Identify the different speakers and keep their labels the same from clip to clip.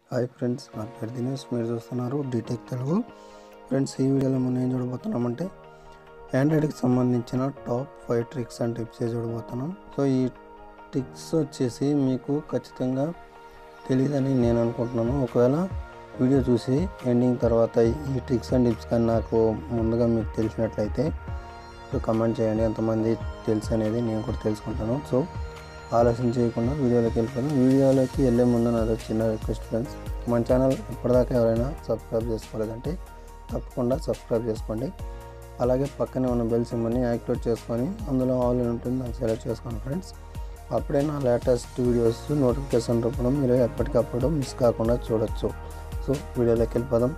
Speaker 1: Hi friends నా పేరు దినేష్ మీరు చూస్తున్నారు డిటెక్ తెలుగు ఫ్రెండ్స్ ఈ వీడియోలో మనం ఏం చూడబోతున్నామంటే ఆండ్రాయిడ్కి సంబంధించిన top five tricks and tips చూడబోతున్నాం సో ఈ ట్రిక్స్ వచ్చేసి మీకు ఖచ్చితంగా తెలియదని నేను అనుకుంటున్నాను ఒకవేళ వీడియో చూసి ఎండింగ్ తర్వాత ఈ ట్రిక్స్ అండ్ టిప్స్ కానీ నాకు ముందుగా మీకు తెలిసినట్లయితే సో కమెంట్ చేయండి ఎంతమంది తెలుసు అనేది నేను కూడా తెలుసుకుంటాను సో ఆలోచన చేయకుండా వీడియోలోకి వెళ్ళిపోతాం వీడియోలోకి వెళ్ళే ముందు నాది ఒక చిన్న రిక్వెస్ట్ ఫ్రెండ్స్ మన ఛానల్ ఇప్పటిదాకా ఎవరైనా సబ్స్క్రైబ్ చేసుకోలేదంటే తప్పకుండా సబ్స్క్రైబ్ చేసుకోండి అలాగే పక్కనే ఉన్న బెల్ సింబల్ని యాక్టివేట్ చేసుకొని అందులో ఆల్ అని ఉంటుంది దాన్ని సెలెక్ట్ చేసుకోండి ఫ్రెండ్స్ అప్పుడే నా లేటెస్ట్ వీడియోస్ నోటిఫికేషన్ రూపంలో మీరు ఎప్పటికప్పుడు మిస్ కాకుండా చూడొచ్చు సో వీడియోలోకి వెళ్ళిపోదాం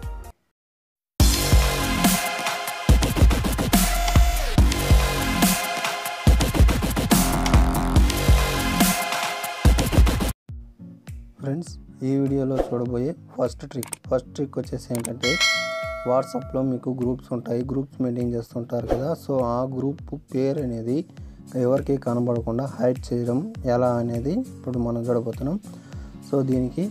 Speaker 1: ఫ్రెండ్స్ ఈ వీడియోలో చూడబోయే ఫస్ట్ ట్రిక్ ఫస్ట్ ట్రిక్ వచ్చేసి ఏంటంటే వాట్సాప్లో మీకు గ్రూప్స్ ఉంటాయి గ్రూప్స్ మెయింటైన్ చేస్తుంటారు కదా సో ఆ గ్రూప్ పేరు అనేది ఎవరికి కనబడకుండా హైడ్ చేయడం ఎలా అనేది ఇప్పుడు మనం చూడబోతున్నాం సో దీనికి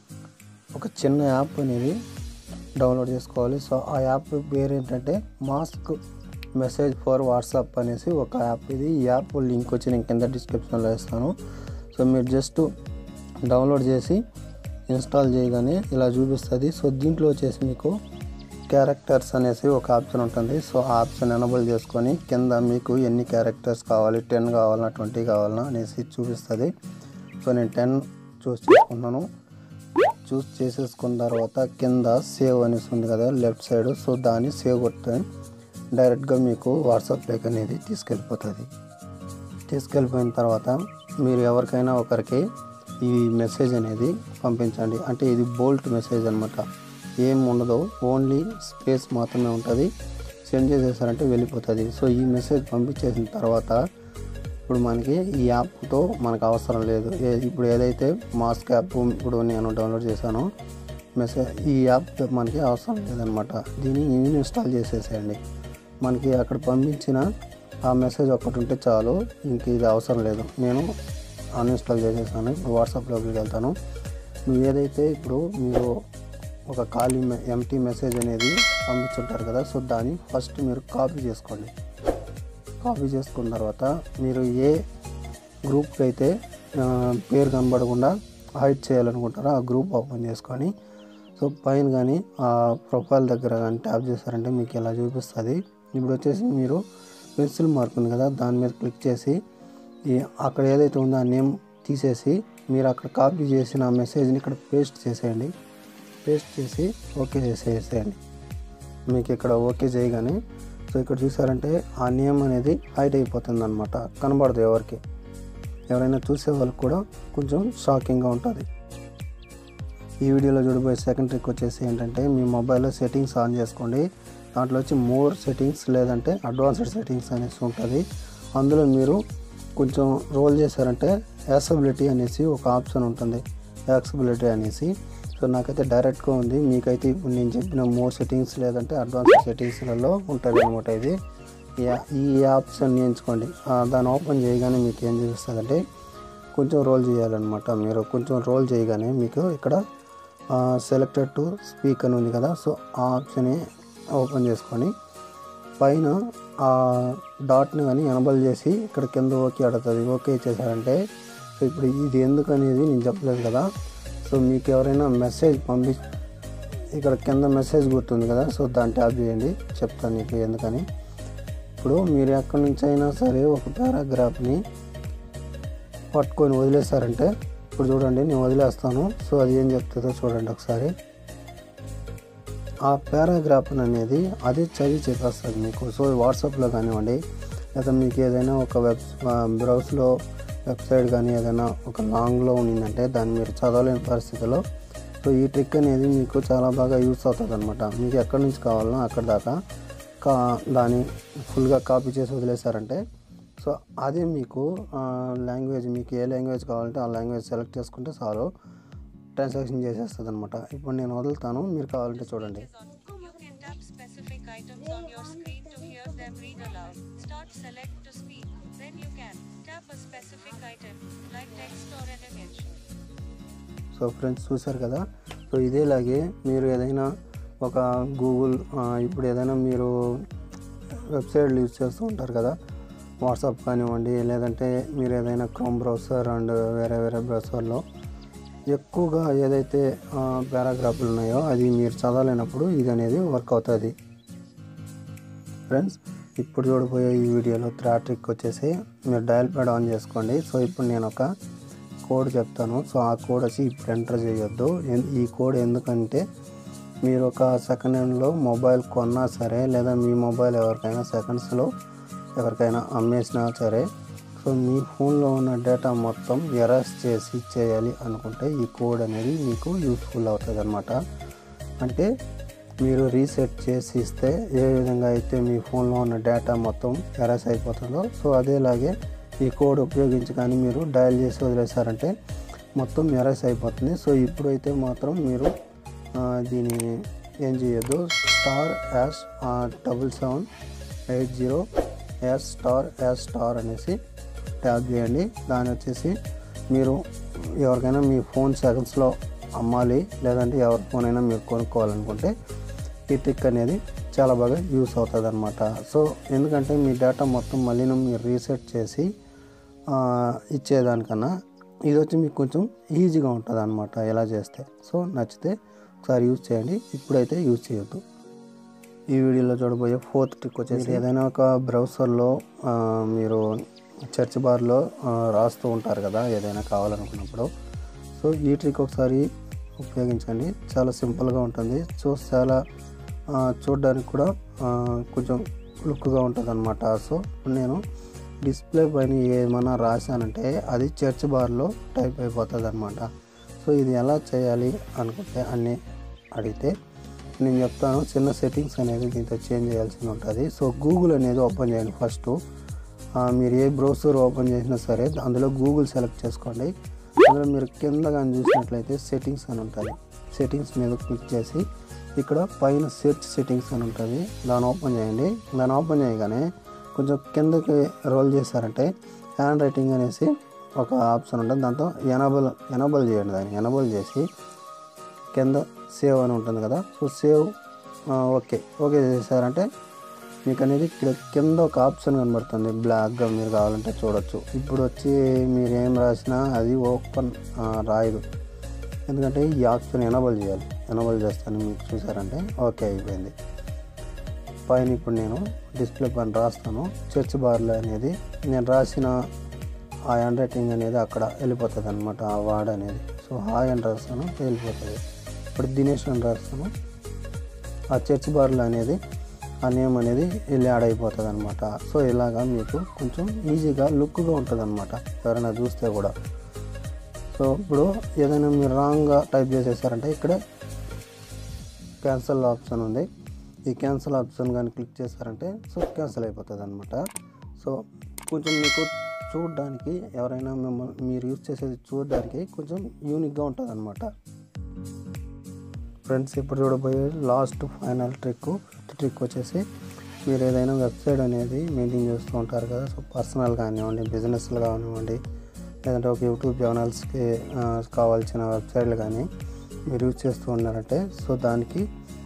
Speaker 1: ఒక చిన్న యాప్ అనేది డౌన్లోడ్ చేసుకోవాలి సో ఆ యాప్ పేరు ఏంటంటే మాస్క్ మెసేజ్ ఫర్ వాట్సాప్ అనేసి ఒక యాప్ ఇది ఈ యాప్ లింక్ వచ్చి నేను కింద డిస్క్రిప్షన్లో ఇస్తాను సో మీరు జస్ట్ డౌన్లోడ్ చేసి ఇన్స్టాల్ చేయగానే ఇలా చూపిస్తుంది సో దీంట్లో వచ్చేసి మీకు క్యారెక్టర్స్ అనేసి ఒక ఆప్షన్ ఉంటుంది సో ఆ ఆప్షన్ ఎనబుల్ చేసుకొని కింద మీకు ఎన్ని క్యారెక్టర్స్ కావాలి టెన్ కావాలన్నా ట్వంటీ కావాలన్నా అనేసి చూపిస్తుంది సో నేను టెన్ చూస్ చేసుకున్నాను చూస్ చేసేసుకున్న తర్వాత కింద సేవ్ అనేసి ఉంది కదా లెఫ్ట్ సైడ్ సో దాన్ని సేవ్ కొడితే డైరెక్ట్గా మీకు వాట్సాప్లోకి అనేది తీసుకెళ్ళిపోతుంది తీసుకెళ్ళిపోయిన తర్వాత మీరు ఎవరికైనా ఒకరికి ఈ మెసేజ్ అనేది పంపించండి అంటే ఇది బోల్ట్ మెసేజ్ అనమాట ఏం ఉండదు ఓన్లీ స్పేస్ మాత్రమే ఉంటుంది సెండ్ చేసేసారంటే వెళ్ళిపోతుంది సో ఈ మెసేజ్ పంపించేసిన తర్వాత ఇప్పుడు మనకి ఈ యాప్తో మనకు అవసరం లేదు ఏ- ఇప్పుడు ఏదైతే మాస్క్ యాప్ ఇప్పుడు నేను డౌన్లోడ్ చేశానో మెసేజ్ ఈ యాప్ మనకి అవసరం లేదనమాట దీన్ని ఇన్స్టాల్ చేసేసేయండి మనకి అక్కడ పంపించిన ఆ మెసేజ్ ఒక్కటి ఉంటే చాలు ఇంక ఇది అవసరం లేదు నేను అన్ఇన్స్టాల్ చేసేసాను ఇప్పుడు వాట్సాప్లోకి వెళ్తాను మీరు ఏదైతే ఇప్పుడు మీరు ఒక ఖాళీ ఎంటీ మెసేజ్ అనేది పంపించుంటారు కదా సో దాన్ని ఫస్ట్ మీరు కాపీ చేసుకోండి కాపీ చేసుకున్న తర్వాత మీరు ఏ గ్రూప్కి అయితే ఆ, పేరు కనబడకుండా హైడ్ చేయాలనుకుంటారో ఆ గ్రూప్ ఓపెన్ చేసుకొని సో పైన కానీ ఆ ప్రొఫైల్ దగ్గర కానీ ట్యాప్ చేశారంటే మీకు ఇలా చూపిస్తుంది ఇప్పుడు వచ్చేసి మీరు పెన్సిల్ మార్క్ ఉంది కదా దాని మీద క్లిక్ చేసి ఈ అక్కడ ఏదైతే ఉందో ఆ నేమ్ తీసేసి మీరు అక్కడ కాపీ చేసిన ఆ మెసేజ్ని ఇక్కడ పేస్ట్ చేసేయండి పేస్ట్ చేసి ఓకే చేసేసేయండి మీకు ఇక్కడ ఓకే చేయగానే సో ఇక్కడ చూసారంటే ఆ నేమ్ అనేది హైట్ అయిపోతుంది అనమాట కనబడదు ఎవరికి ఎవరైనా చూసే వాళ్ళకి కూడా కొంచెం షాకింగ్గా ఉంటుంది ఈ వీడియోలో చూడబోయే సెకండ్ ట్రిక్ వచ్చేసి ఏంటంటే మీ మొబైల్లో సెట్టింగ్స్ ఆన్ చేసుకోండి దాంట్లో వచ్చి మోర్ సెట్టింగ్స్ లేదంటే అడ్వాన్స్డ్ సెట్టింగ్స్ అనేసి ఉంటుంది అందులో మీరు కొంచెం రోల్ చేశారంటే యాక్సబిలిటీ అనేసి ఒక ఆప్షన్ ఉంటుంది యాక్సబిలిటీ అనేసి సో నాకైతే డైరెక్ట్గా ఉంది మీకైతే ఇప్పుడు నేను చెప్పిన మోర్ సెట్టింగ్స్ లేదంటే అడ్వాన్స్ సెట్టింగ్స్లలో ఉంటుంది అనమాట ఇది ఈ యా- ఈ ఆప్షన్ ఎంచుకోండి ఆ, దాన్ని ఓపెన్ చేయగానే మీకు ఏం చూపిస్తుందంటే కొంచెం రోల్ చేయాలన్నమాట మీరు కొంచెం రోల్ చేయగానే మీకు ఇక్కడ సెలెక్టెడ్ టు స్పీక్ అని ఉంది కదా సో ఆ ఆప్షన్ ఓపెన్ చేసుకొని పైన ఆ డాట్ని కానీ ఎనబల్ చేసి ఇక్కడ కింద ఓకే అడుగుతుంది ఓకే చేశారంటే సో ఇప్పుడు ఇది ఎందుకు అనేది నేను చెప్పలేదు కదా సో మీకు ఎవరైనా మెసేజ్ పంపి ఇక్కడ కింద మెసేజ్ గుర్తుంది కదా సో దాన్ని ట్యాప్ చేయండి చెప్తాను మీకు ఎందుకని ఇప్పుడు మీరు ఎక్కడి నుంచి అయినా సరే ఒక పారాగ్రాఫ్ని పట్టుకొని వదిలేశారంటే ఇప్పుడు చూడండి నేను వదిలేస్తాను సో అది ఏం చెప్తుందో చూడండి ఒకసారి ఆ పారాగ్రాఫ్ అనేది అది చదివి చెప్పేస్తుంది మీకు సో వాట్సాప్లో కానివ్వండి లేదా మీకు ఏదైనా ఒక వెబ్ బ్రౌజ్లో వెబ్సైట్ కానీ ఏదైనా ఒక లాంగ్లో ఉన్నిందంటే దాన్ని మీరు చదవలేని పరిస్థితిలో సో ఈ ట్రిక్ అనేది మీకు చాలా బాగా యూస్ అవుతుంది అనమాట మీకు ఎక్కడి నుంచి కావాలనో అక్కడ దాకా కా దాన్ని ఫుల్గా కాపీ చేసి వదిలేశారంటే సో అదే మీకు లాంగ్వేజ్ మీకు ఏ లాంగ్వేజ్ కావాలంటే ఆ లాంగ్వేజ్ సెలెక్ట్ చేసుకుంటే చాలు ట్రాన్సాక్షన్ చేసేస్తుంది అనమాట ఇప్పుడు నేను వదులుతాను మీరు కావాలంటే చూడండి
Speaker 2: You can tap specific items on your screen to hear them read aloud. Start select to speak. Then you can tap a specific item, like text or an image.
Speaker 1: So friends చూసారు కదా so ఇదేలాగే మీరు ఏదైనా ఒక Google ఆ, ఇప్పుడు ఏదైనా మీరు వెబ్సైట్లు యూజ్ చేస్తూ ఉంటారు కదా వాట్సాప్ కానివ్వండి లేదంటే మీరు ఏదైనా క్రోమ్ బ్రౌజర్ అండ్ వేరే వేరే బ్రౌజర్లో ఎక్కువగా ఏదైతే పారాగ్రాఫ్లు ఉన్నాయో అది మీరు చదవలేనప్పుడు ఇది అనేది వర్క్ అవుతుంది ఫ్రెండ్స్ ఇప్పుడు చూడబోయే ఈ వీడియోలో థ్రాడ్ ట్రిక్ వచ్చేసి మీరు డయల్ ప్యాడ్ ఆన్ చేసుకోండి సో ఇప్పుడు నేను ఒక కోడ్ చెప్తాను సో ఆ కోడ్ వచ్చి ఇప్పుడు ఎంటర్ చేయొద్దు ఎన్- ఈ కోడ్ ఎందుకంటే మీరు ఒక సెకండ్ హ్యాండ్లో మొబైల్ కొన్నా సరే లేదా మీ మొబైల్ ఎవరికైనా సెకండ్స్లో ఎవరికైనా అమ్మేసినా సరే సో మీ ఫోన్లో ఉన్న డేటా మొత్తం ఎరేస్ చేసి చేయాలి అనుకుంటే ఈ కోడ్ అనేది మీకు యూస్ఫుల్ అవుతుంది అనమాట అంటే మీరు రీసెట్ చేసి ఇస్తే ఏ విధంగా అయితే మీ ఫోన్లో ఉన్న డేటా మొత్తం ఎరేస్ అయిపోతుందో సో అదేలాగే ఈ కోడ్ ఉపయోగించి కానీ మీరు డయల్ చేసి వదిలేశారంటే మొత్తం ఎరేస్ అయిపోతుంది సో ఇప్పుడైతే మాత్రం మీరు ఆ, దీన్ని ఏం చేయొద్దు star hash double seven eight zero hash star hash star అనేసి ట్యాప్ చేయండి దాని వచ్చేసి మీరు ఎవరికైనా మీ ఫోన్ సెకండ్స్లో అమ్మాలి లేదంటే ఎవరి ఫోన్ అయినా మీరు కొనుక్కోవాలనుకుంటే ఈ ట్రిక్ అనేది చాలా బాగా యూస్ అవుతుంది అనమాట సో ఎందుకంటే మీ డేటా మొత్తం మళ్ళీ మీరు రీసెట్ చేసి ఆ, ఇచ్చేదానికన్నా ఇది వచ్చి మీకు కొంచెం ఈజీగా ఉంటుంది అనమాట ఎలా చేస్తే సో నచ్చితే ఒకసారి యూజ్ చేయండి ఇప్పుడైతే యూజ్ చేయొద్దు ఈ వీడియోలో చూడబోయే ఫోర్త్ ట్రిక్ వచ్చేసి ఏదైనా ఒక బ్రౌజర్లో ఆ, మీరు సెర్చ్ బార్లో ఆ, రాస్తూ ఉంటారు కదా ఏదైనా కావాలనుకున్నప్పుడు సో ఈ ట్రిక్ ఒకసారి ఉపయోగించండి చాలా సింపుల్గా ఉంటుంది సో చాలా ఆ, చూడడానికి కూడా ఆ, కొంచెం లుక్గా ఉంటుంది అనమాట సో ఇప్పుడు నేను డిస్ప్లే పైన ఏమైనా రాశానంటే అది సెర్చ్ బార్లో టైప్ అయిపోతుంది అనమాట సో ఇది ఎలా చేయాలి అనుకుంటే అన్నీ అడిగితే నేను చెప్తాను చిన్న సెట్టింగ్స్ అనేది దీంతో చేంజ్ చేయాల్సి ఉంటుంది సో గూగుల్ అనేది ఓపెన్ చేయండి ఫస్ట్ మీరు ఏ బ్రౌజర్ ఓపెన్ చేసినా సరే అందులో గూగుల్ సెలెక్ట్ చేసుకోండి అందులో మీరు కింద కానీ చూసినట్లయితే సెట్టింగ్స్ అని ఉంటుంది సెట్టింగ్స్ మీద క్లిక్ చేసి ఇక్కడ పైన సెర్చ్ సెట్టింగ్స్ అని ఉంటుంది దాన్ని ఓపెన్ చేయండి దాన్ని ఓపెన్ చేయగానే కొంచెం కిందకి రోల్ చేశారంటే హ్యాండ్ రైటింగ్ అనేసి ఒక ఆప్షన్ ఉంటుంది దాంతో ఎనబుల్ ఎనబుల్ చేయండి దాన్ని ఎనబుల్ చేసి కింద సేవ్ అని ఉంటుంది కదా సో సేవ్ ఓకే ఓకే చేశారంటే మీకు అనేది ఇక్కడ కింద ఒక ఆప్షన్ కనబడుతుంది బ్లాక్గా మీరు కావాలంటే చూడొచ్చు ఇప్పుడు వచ్చి మీరు ఏం రాసినా అది ఓపెన్ రాయదు ఎందుకంటే ఈ ఆప్షన్ ఎనబుల్ చేయాలి ఎనబుల్ చేస్తాను మీకు చూసారంటే ఓకే అయిపోయింది పైన ఇప్పుడు నేను డిస్ప్లే పైన రాస్తాను చర్చ్ బార్లో అనేది నేను రాసిన ఆ హ్యాండ్ రైటింగ్ అనేది అక్కడ వెళ్ళిపోతుంది అనమాట ఆ వర్డ్ అనేది సో హాయ్ అని రాస్తాను వెళ్ళిపోతుంది ఇప్పుడు దినేష్ అని రాస్తాను ఆ చర్చ్ బార్లో అనేది ఆ నేమ్ అనేది వెళ్ళి యాడ్ అయిపోతుంది అనమాట సో ఇలాగా మీకు కొంచెం ఈజీగా లుక్గా ఉంటుంది అనమాట ఎవరైనా చూస్తే కూడా సో ఇప్పుడు ఏదైనా మీరు రాంగ్గా టైప్ చేసేసారంటే ఇక్కడ క్యాన్సల్ ఆప్షన్ ఉంది ఈ క్యాన్సల్ ఆప్షన్ కానీ క్లిక్ చేశారంటే సో క్యాన్సిల్ అయిపోతుంది అనమాట సో కొంచెం మీకు చూడడానికి ఎవరైనా మిమ్మల్ని మీరు యూజ్ చేసేది చూడడానికి కొంచెం యూనిక్గా ఉంటుంది అనమాట ఫ్రెండ్స్ ఇప్పుడు చూడబోయే last final trick fifth trick వచ్చేసి మీరు ఏదైనా వెబ్సైట్ అనేది మెయింటైన్ చేస్తూ ఉంటారు కదా సో పర్సనల్ కానివ్వండి బిజినెస్లు కానివ్వండి లేదంటే ఒక యూట్యూబ్ ఛానల్స్కి ఆ, కావాల్సిన వెబ్సైట్లు కానీ మీరు యూజ్ చేస్తూ ఉన్నారంటే సో దానికి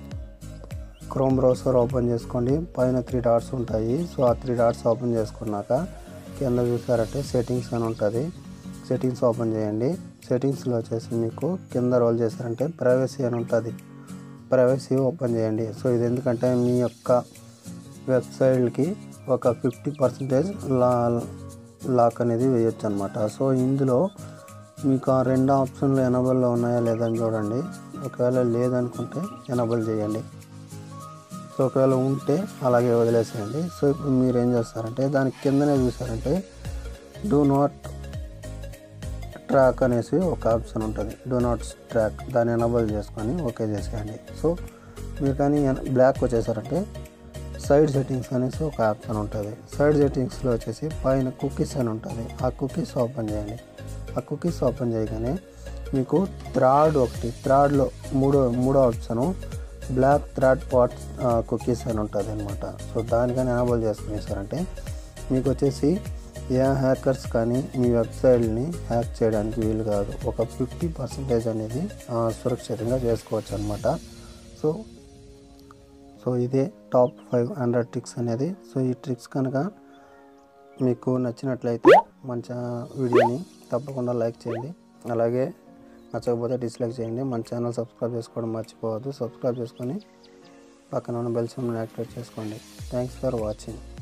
Speaker 1: క్రోమ్ బ్రౌజర్ ఓపెన్ చేసుకోండి పైన త్రీ డాట్స్ ఉంటాయి సో ఆ త్రీ డాట్స్ ఓపెన్ చేసుకున్నాక కింద చూసారంటే సెట్టింగ్స్ అని ఉంటుంది సెట్టింగ్స్ ఓపెన్ చేయండి సెట్టింగ్స్లో వచ్చేసి మీకు కింద రోల్ చేశారంటే ప్రైవసీ అని ఉంటుంది ప్రైవసీ ఓపెన్ చేయండి సో ఇది ఎందుకంటే మీ యొక్క వెబ్సైట్కి ఒక ఫిఫ్టీ పర్సెంటేజ్ లా లాక్ అనేది వేయొచ్చు అనమాట సో ఇందులో మీకు ఆ రెండు ఆప్షన్లు ఎనబుల్లో ఉన్నాయా లేదని చూడండి ఒకవేళ లేదనుకుంటే ఎనబుల్ చేయండి సో ఒకవేళ ఉంటే అలాగే వదిలేసేయండి సో ఇప్పుడు మీరు ఏం చేస్తారంటే దాని కిందనే చూసారంటే డూ నాట్ ట్రాక్ అనేసి ఒక ఆప్షన్ ఉంటుంది డూ నాట్ ట్రాక్ దాన్ని ఎనబుల్ చేసుకొని ఓకే చేసేయండి సో మీరు కానీ బ్లాక్ వచ్చేసారంటే సైడ్ సెట్టింగ్స్ అనేసి ఒక ఆప్షన్ ఉంటుంది సైడ్ సెట్టింగ్స్లో వచ్చేసి పైన కుకీస్ అని ఉంటుంది ఆ కుకీస్ ఓపెన్ చేయండి ఆ కుకీస్ ఓపెన్ చేయగానే మీకు థ్రాడ్ ఒకటి థ్రాడ్లో మూడో మూడో option block third party cookies అని ఉంటుంది అనమాట సో దానికని ఎనాబుల్ చేసుకునేసారంటే మీకు వచ్చేసి ఏ హ్యాకర్స్ కానీ మీ వెబ్సైట్ని హ్యాక్ చేయడానికి వీలు కాదు ఒక ఫిఫ్టీ పర్సెంటేజ్ అనేది ఆ, సురక్షితంగా చేసుకోవచ్చు అనమాట సో సో ఇదే టాప్ ఫైవ్ హండ్రెడ్ ట్రిక్స్ అనేది సో ఈ ట్రిక్స్ కనుక మీకు నచ్చినట్లయితే మన ఛా- వీడియోని తప్పకుండా లైక్ చేయండి అలాగే నచ్చకపోతే డిస్లైక్ చేయండి మన ఛానల్ సబ్స్క్రైబ్ చేసుకోవడం మర్చిపోవద్దు సబ్స్క్రైబ్ చేసుకొని పక్కన ఉన్న బెల్ సింబల్ని యాక్టివేట్ చేసుకోండి థ్యాంక్స్ ఫర్ వాచింగ్